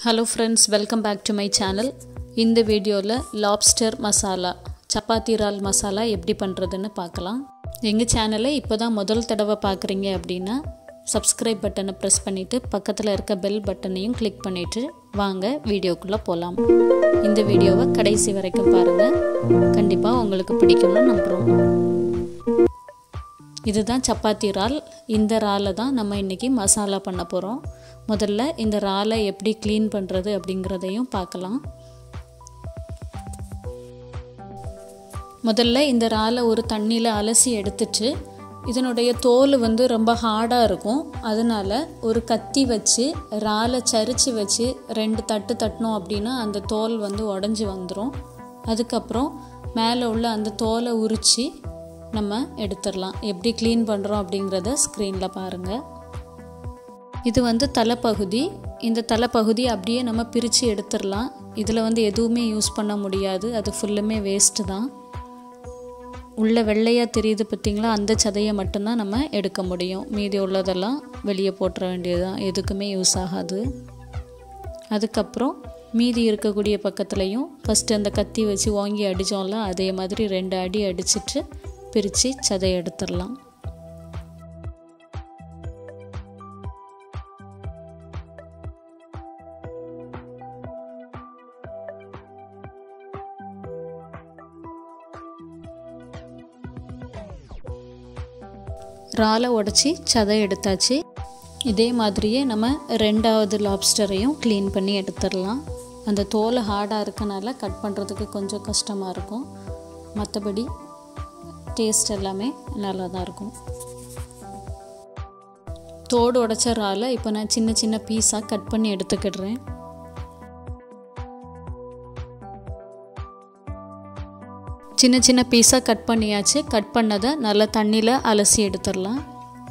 hello friends welcome back to my channel இந்த வீடியோவில் lobster masala chapati இறால் மசாலா எப்படி பண்ணுறதுன்னு பார்க்கலாம் எங்கள் சேனலை இப்போ தான் முதல் தடவை பார்க்குறீங்க அப்படின்னா சப்ஸ்கிரைப் பட்டனை ப்ரெஸ் பண்ணிவிட்டு பக்கத்தில் இருக்க பெல் பட்டனையும் கிளிக் பண்ணிவிட்டு வாங்க வீடியோக்குள்ளே போகலாம் இந்த வீடியோவை கடைசி வரைக்கும் பாருங்கள் கண்டிப்பாக உங்களுக்கு பிடிக்கும்னு நம்புகிறோம் இதுதான் சப்பாத்தி இறால் இந்த இறாலை தான் நம்ம இன்றைக்கி மசாலா பண்ண போகிறோம் முதல்ல இந்த இறாலை எப்படி க்ளீன் பண்ணுறது அப்படிங்கிறதையும் பார்க்கலாம் முதல்ல இந்த இறாலை ஒரு தண்ணியில் அலசி எடுத்துட்டு இதனுடைய தோல் வந்து ரொம்ப ஹார்டாக இருக்கும் அதனால் ஒரு கத்தி வச்சு இறாலை சரித்து வச்சு ரெண்டு தட்டு தட்டினோம் அப்படின்னா அந்த தோல் வந்து உடஞ்சி வந்துடும் அதுக்கப்புறம் மேலே உள்ள அந்த தோலை உரித்து நம்ம எடுத்துடலாம் எப்படி க்ளீன் பண்ணுறோம் அப்படிங்கிறத ஸ்க்ரீனில் பாருங்கள் இது வந்து தலைப்பகுதி இந்த தலைப்பகுதி அப்படியே நம்ம பிரித்து எடுத்துடலாம் இதில் வந்து எதுவுமே யூஸ் பண்ண முடியாது அது ஃபுல்லுமே வேஸ்ட்டு தான் உள்ள வெள்ளையாக தெரியுது பார்த்திங்களா அந்த சதையை மட்டும்தான் நம்ம எடுக்க முடியும் மீதி உள்ளதெல்லாம் வெளியே போட்டுற வேண்டியது தான் எதுக்குமே யூஸ் ஆகாது அதுக்கப்புறம் மீதி இருக்கக்கூடிய பக்கத்துலேயும் ஃபஸ்ட்டு அந்த கத்தி வச்சு வாங்கி அடித்தோம்ல அதே மாதிரி ரெண்டு அடி அடிச்சிட்டு பிரித்து சதை எடுத்துடலாம் இறாலை உடச்சி சதை எடுத்தாச்சு இதே மாதிரியே நம்ம ரெண்டாவது லாப்ஸ்டரையும் க்ளீன் பண்ணி எடுத்துடலாம் அந்த தோல் ஹார்டாக இருக்கனால கட் பண்ணுறதுக்கு கொஞ்சம் கஷ்டமாக இருக்கும் மற்றபடி டேஸ்ட் எல்லாமே நல்லா தான் இருக்கும் தோடு உடச்ச இறாலை இப்போ நான் சின்ன சின்ன பீஸாக கட் பண்ணி எடுத்துக்கிடுறேன் சின்ன சின்ன பீஸாக கட் பண்ணியாச்சு கட் பண்ணதை நல்லா தண்ணியில் அலசி எடுத்துடலாம்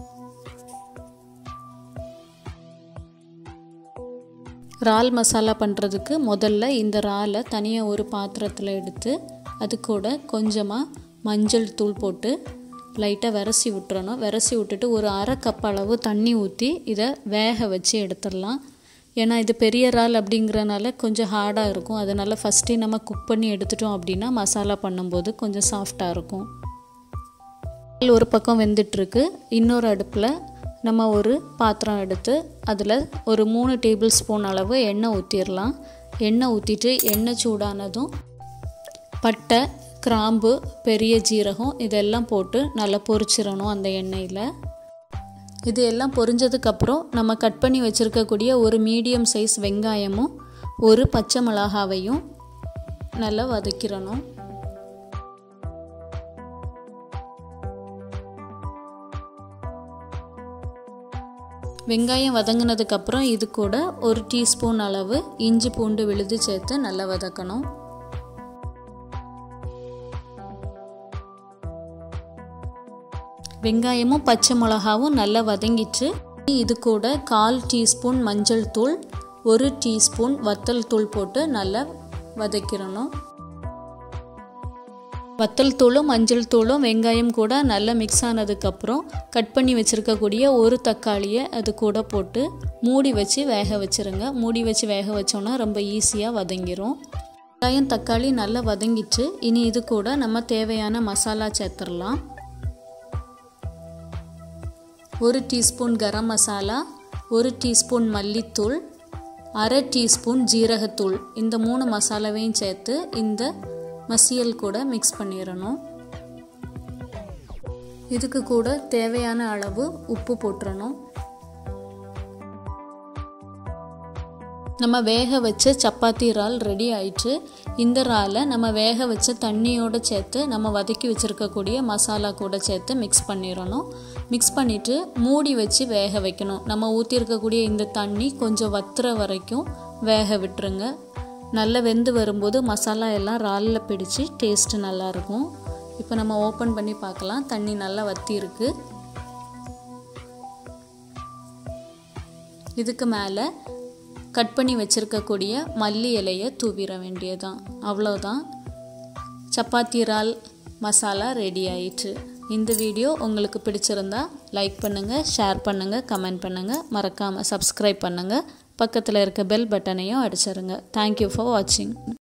இறால் மசாலா பண்ணுறதுக்கு முதல்ல இந்த இறாலை தனியாக ஒரு பாத்திரத்தில் எடுத்து அது கூட கொஞ்சமாக மஞ்சள் தூள் போட்டு லைட்டாக விரசி விட்டுறணும் விரசி விட்டுட்டு ஒரு அரை கப் அளவு தண்ணி ஊற்றி இதை வேக வச்சு எடுத்துடலாம் ஏன்னா இது பெரிய இறால் அப்படிங்கிறனால கொஞ்சம் ஹார்டாக இருக்கும் அதனால் ஃபஸ்ட்டே நம்ம குக் பண்ணி எடுத்துட்டோம் அப்படின்னா மசாலா பண்ணும்போது கொஞ்சம் சாஃப்டாக இருக்கும் ஒரு பக்கம் வெந்துட்டுருக்கு இன்னொரு அடுப்பில் நம்ம ஒரு பாத்திரம் எடுத்து அதில் ஒரு மூணு டேபிள் ஸ்பூன் அளவு எண்ணெய் ஊற்றிடலாம் எண்ணெய் ஊற்றிட்டு எண்ணெய் சூடானதும் பட்டை கிராம்பு பெரிய ஜீரகம் இதெல்லாம் போட்டு நல்லா பொரிச்சிடணும் அந்த எண்ணெயில் இது எல்லாம் பொரிஞ்சதுக்கப்புறம் நம்ம கட் பண்ணி வச்சுருக்கக்கூடிய ஒரு மீடியம் சைஸ் வெங்காயமும் ஒரு பச்சை மிளகாவையும் நல்லா வதக்கிடணும் வெங்காயம் வதங்கினதுக்கப்புறம் இது கூட ஒரு டீஸ்பூன் அளவு இஞ்சி பூண்டு விழுது சேர்த்து நல்லா வதக்கணும் வெங்காயமும் பச்சை மிளகாவும் நல்லா வதங்கிட்டு இது கூட கால் டீஸ்பூன் மஞ்சள் தூள் ஒரு டீஸ்பூன் வத்தல் தூள் போட்டு நல்லா வதக்கிடணும் வத்தல் தூளும் மஞ்சள் தூளும் வெங்காயம் கூட நல்லா மிக்ஸ் ஆனதுக்கப்புறம் கட் பண்ணி வச்சுருக்கக்கூடிய ஒரு தக்காளியை அது கூட போட்டு மூடி வச்சு வேக வச்சுருங்க மூடி வச்சு வேக வச்சோன்னா ரொம்ப ஈஸியாக வதங்கிரும் வெங்காயம் தக்காளி நல்லா வதங்கிட்டு இனி இது கூட நம்ம தேவையான மசாலா சேர்த்துடலாம் ஒரு டீஸ்பூன் கரம் மசாலா ஒரு டீஸ்பூன் மல்லித்தூள் அரை டீஸ்பூன் ஜீரகத்தூள் இந்த மூணு மசாலாவையும் சேர்த்து இந்த மசியல் கூட மிக்ஸ் பண்ணிடணும் இதுக்கு கூட தேவையான அளவு உப்பு போட்டுறணும் நம்ம வேக வச்ச சப்பாத்தி இறால் ரெடி ஆயிடுச்சு இந்த இறாலை நம்ம வேக வச்ச தண்ணியோடு சேர்த்து நம்ம வதக்கி வச்சுருக்கக்கூடிய மசாலா கூட சேர்த்து மிக்ஸ் பண்ணிடணும் மிக்ஸ் பண்ணிவிட்டு மூடி வச்சு வேக வைக்கணும் நம்ம ஊற்றிருக்கக்கூடிய இந்த தண்ணி கொஞ்சம் வத்துற வரைக்கும் வேக விட்டுருங்க நல்லா வெந்து வரும்போது மசாலா எல்லாம் இறாலில் பிடிச்சி டேஸ்ட்டு நல்லாயிருக்கும் இப்போ நம்ம ஓப்பன் பண்ணி பார்க்கலாம் தண்ணி நல்லா வத்தி இருக்கு இதுக்கு மேலே கட் பண்ணி வச்சுருக்கக்கூடிய மல்லி இலையை தூவிட வேண்டியதான் அவ்வளோதான் சப்பாத்தி இறால் மசாலா ரெடி ஆயிட்டு இந்த வீடியோ உங்களுக்கு பிடிச்சிருந்தா லைக் பண்ணுங்கள் ஷேர் பண்ணுங்கள் கமெண்ட் பண்ணுங்கள் மறக்காமல் சப்ஸ்கிரைப் பண்ணுங்கள் பக்கத்தில் இருக்க பெல் பட்டனையும் அடிச்சிருங்க தேங்க்யூ ஃபார் வாட்சிங்